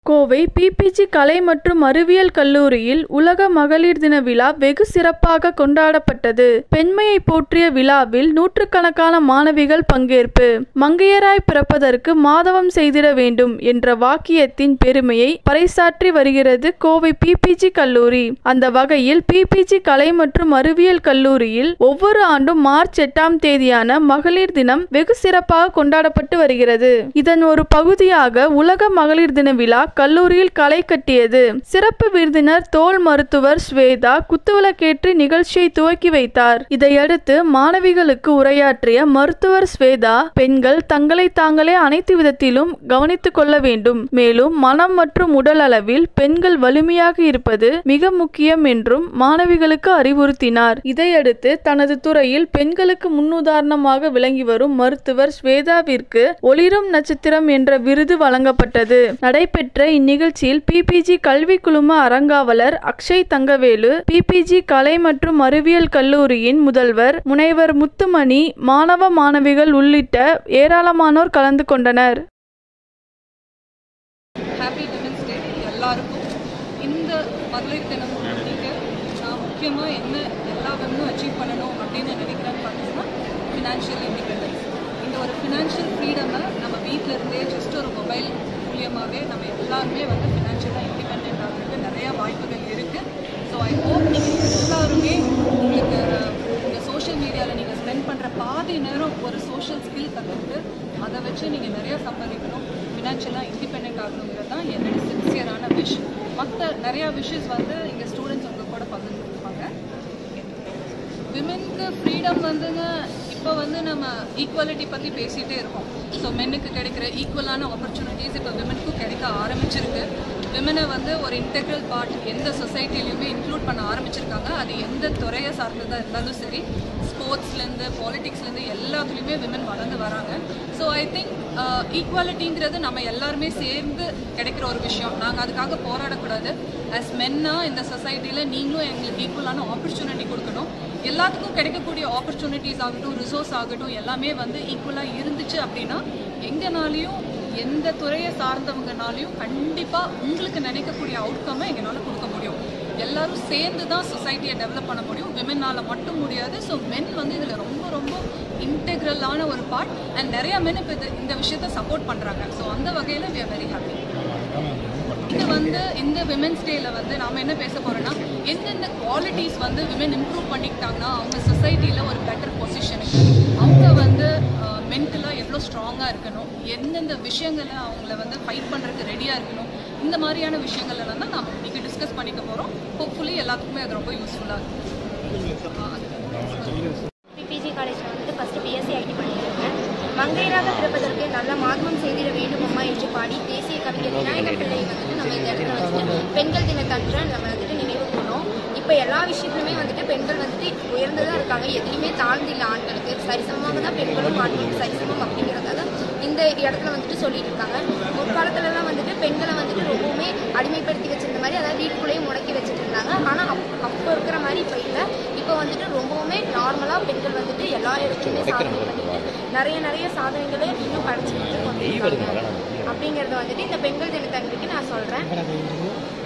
Kovai PPG கலை மற்றும் அறிவியல் கல்லூரியில் உலக மகளிர் தின விழா வெகு சிறப்பாக கொண்டாடப்பட்டது பெண்மையை போற்றிய விழாவில் நூற்றுக்கணக்கான மாணவிகள் பங்கேற்பு மங்கையராய் பிறப்பதற்கு மாதவம் செய்திட வேண்டும் என்ற வாக்கியத்தின் பெருமையை பறைசாற்றி வருகிறது கோவை பிபிஜி கல்லூரி அந்த வகையில் பிபிஜி கலை மற்றும் அறிவியல் கல்லூரியில் ஒவ்வொரு ஆண்டும் மார்ச் எட்டாம் தேதியான மகளிர் தினம் வெகு சிறப்பாக கொண்டாடப்பட்டு வருகிறது இதன் ஒரு பகுதியாக உலக மகளிர் தின விழா கல்லூரியில் களை கட்டியது சிறப்பு விருந்தினர் தோல் மருத்துவர் ஸ்வேதா குத்துவிளக்கேற்றி நிகழ்ச்சியை துவக்கி வைத்தார் இதையடுத்து மாணவிகளுக்கு உரையாற்றிய மருத்துவர் ஸ்வேதா பெண்கள் தங்களை தாங்களே அனைத்து விதத்திலும் கவனித்துக் கொள்ள வேண்டும் மேலும் மனம் மற்றும் உடல் அளவில் பெண்கள் வலிமையாக இருப்பது மிக முக்கியம் என்றும் மாணவிகளுக்கு அறிவுறுத்தினார் இதையடுத்து தனது துறையில் பெண்களுக்கு முன்னுதாரணமாக விளங்கி வரும் மருத்துவர் ஸ்வேதாவிற்கு ஒளிரும் நட்சத்திரம் என்ற விருது வழங்கப்பட்டது நடைபெற்ற இந்நிகழ்ச்சியில் பிபிஜி கல்வி குழும அறங்காவலர் அக்ஷய் தங்கவேலு பிபிஜி கலை மற்றும் அறிவியல் கல்லூரியின் முதல்வர் முனைவர் முத்துமணி மாணவ மாணவிகள் உள்ளிட்ட ஏராளமானோர் கலந்து கொண்டனர் ஹாப்பி விமன்ஸ் டே எல்லாருக்கும் இந்த மகளிர் தினம் முன்னிட்டு நான் முக்கியமாக என்ன எல்லா விமனும் அச்சீவ் பண்ணணும் அப்படின்னு நினைக்கிறேன்னு பார்த்தீங்கன்னா ஃபினான்ஷியல் இண்டிபெண்டன்ஸ் இந்த ஒரு ஃபினான்ஷியல் ஃப்ரீடமை நம்ம வீட்டில் இருந்தே ஜஸ்ட் ஒரு மொபைல் மூலியமாகவே நம்ம எல்லாருமே வந்து ஃபினான்ஷியலாக இண்டிபெண்ட் ஆகிறதுக்கு நிறையா வாய்ப்புகள் இருக்குது ஸோ ஐ ஹோப் நீங்கள் எல்லாருமே உங்களுக்கு இந்த சோஷியல் மீடியாவில் நீங்கள் ஸ்பெண்ட் பண்ணுற பாதி நேரம் ஒரு சோஷியல் ஸ்கில் கற்றுக்கிட்டு அதை வச்சு நீங்கள் நிறைய சம்பாதிக்கணும் ஃபினான்ஷியலாக இண்டிபெண்ட் ஆகணுங்கிறது தான் என்னோட சின்சியரான விஷ் மற்ற நிறையா விஷஸ் வந்து இங்கே ஸ்டூடெண்ட்ஸ் உங்கள் கூட பகிர்ந்துருப்பாங்க விமென்க்கு ஃப்ரீடம் வந்துங்க இப்போ வந்து நம்ம ஈக்குவாலிட்டி பற்றி பேசிகிட்டே இருக்கோம் ஸோ மென்னுக்கு கிடைக்கிற ஈக்குவலான ஆப்பர்ச்சுனிட்டிஸ் இப்போ விமென்க்கும் கிடைக்க ஆரம்பிச்சிருக்கு விமனை வந்து ஒரு இன்டெக்ரல் பார்ட் எந்த சொசைட்டிலையுமே இன்க்ளூட் பண்ண ஆரம்பிச்சிருக்காங்க அது எந்த துறையை சார்ந்ததாக இருந்தாலும் சரி ஸ்போர்ட்ஸ்லேருந்து பாலிடிக்ஸ்லேருந்து எல்லாத்துலேயுமே விமன் வளர்ந்து வராங்க ஸோ ஐ திங்க் ஈக்குவாலிட்டிங்கிறது நம்ம எல்லாருமே சேர்ந்து கிடைக்கிற ஒரு விஷயம் நாங்கள் அதுக்காக போராடக்கூடாது அஸ் மென்னாக இந்த சொசைட்டியில் நீங்களும் எங்களுக்கு ஈக்குவலான ஆப்பர்ச்சுனிட்டி கொடுக்கணும் எல்லாத்துக்கும் கிடைக்கக்கூடிய ஆப்பர்ச்சுனிட்டிஸ் ஆகட்டும் ரிசோர்ஸ் ஆகட்டும் எல்லாமே வந்து ஈக்குவலாக இருந்துச்சு அப்படின்னா எங்கனாலையும் எந்த துறையை சார்ந்தவங்கனாலையும் கண்டிப்பாக உங்களுக்கு நினைக்கக்கூடிய அவுட்கம்மை எங்களால் கொடுக்க முடியும் எல்லாரும் சேர்ந்து தான் சொசைட்டியை டெவலப் பண்ண முடியும் விமென்னால் மட்டும் முடியாது ஸோ மென் வந்து இதில் ரொம்ப ரொம்ப இன்டெக்ரலான ஒரு பார்ட் அண்ட் நிறைய மென் இப்போ இது இந்த விஷயத்தை சப்போர்ட் பண்ணுறாங்க ஸோ அந்த வகையில் வி ஆர் வெரி ஹாப்பி இது வந்து இந்த விமென்ஸ் டேல வந்து நாம என்ன பேச போறோம்னா எந்தெந்த குவாலிட்டிஸ் வந்து விமன் இம்ப்ரூவ் பண்ணிக்கிட்டாங்கன்னா அவங்க சொசைட்டியில் ஒரு பெட்டர் பொசிஷனுக்கு அவங்க வந்து மென்டலாக எவ்வளோ ஸ்ட்ராங்காக இருக்கணும் எந்தெந்த விஷயங்களை அவங்கள வந்து ஃபைட் பண்ணுறதுக்கு ரெடியாக இருக்கணும் இந்த மாதிரியான விஷயங்கள் எல்லாம் தான் நாம் இன்னைக்கு டிஸ்கஸ் பண்ணிக்க போகிறோம் ஹோப்ஃபுல்லி எல்லாத்துக்குமே அது ரொம்ப யூஸ்ஃபுல்லாக இருக்கும் பிபிஜி காலேஜில் வந்துட்டு ஃபஸ்ட்டு பிஎஸ்சி ஐடி பண்ணியிருக்கேன் மங்கையராக பிறப்பதற்கு நல்ல மாதவம் செய்திட வேண்டும் அம்மா என்று பாடி தேசிய கவிஞர் விநாயகர் பிள்ளை வந்துட்டு நம்ம இந்த இடத்துல வந்துட்டு பெண்கள் தினத்தன்று நம்ம வந்துட்டு நினைவு கூறோம் இப்போ எல்லா விஷயத்துலையுமே வந்துட்டு பெண்கள் வந்துட்டு உயர்ந்ததாக இருக்காங்க எதுலையுமே தாழ்ந்து இல்லை ஆண்களுக்கு சரிசமமாக தான் பெண்களும் ஆண்களும் சரிசமம் அப்படிங்கிறத இந்த இடத்துல வந்துட்டு சொல்லிட்டு இருக்காங்க முற்காலத்துலலாம் வந்துட்டு பெண்களை வந்துட்டு ரொம்பவுமே அடிமைப்படுத்தி வச்சிருந்த மாதிரி அதாவது வீட்டுக்குள்ளேயே முடக்கி வச்சுட்டு இருந்தாங்க ஆனால் அப் அப்போ இருக்கிற மாதிரி இப்போ இல்லை இப்போ வந்துட்டு ரொம்பவுமே நார்மலாக பெண்கள் வந்துட்டு எல்லா இடத்துலையுமே சாதனை பண்ணிட்டு நிறைய நிறைய சாதனைகளை இன்னும் படிச்சுக்கிட்டு கொண்டு இருக்காங்க அப்படிங்கிறத வந்துட்டு இந்த பெண்கள் தினத்தன்னைக்கு நான் சொல்கிறேன்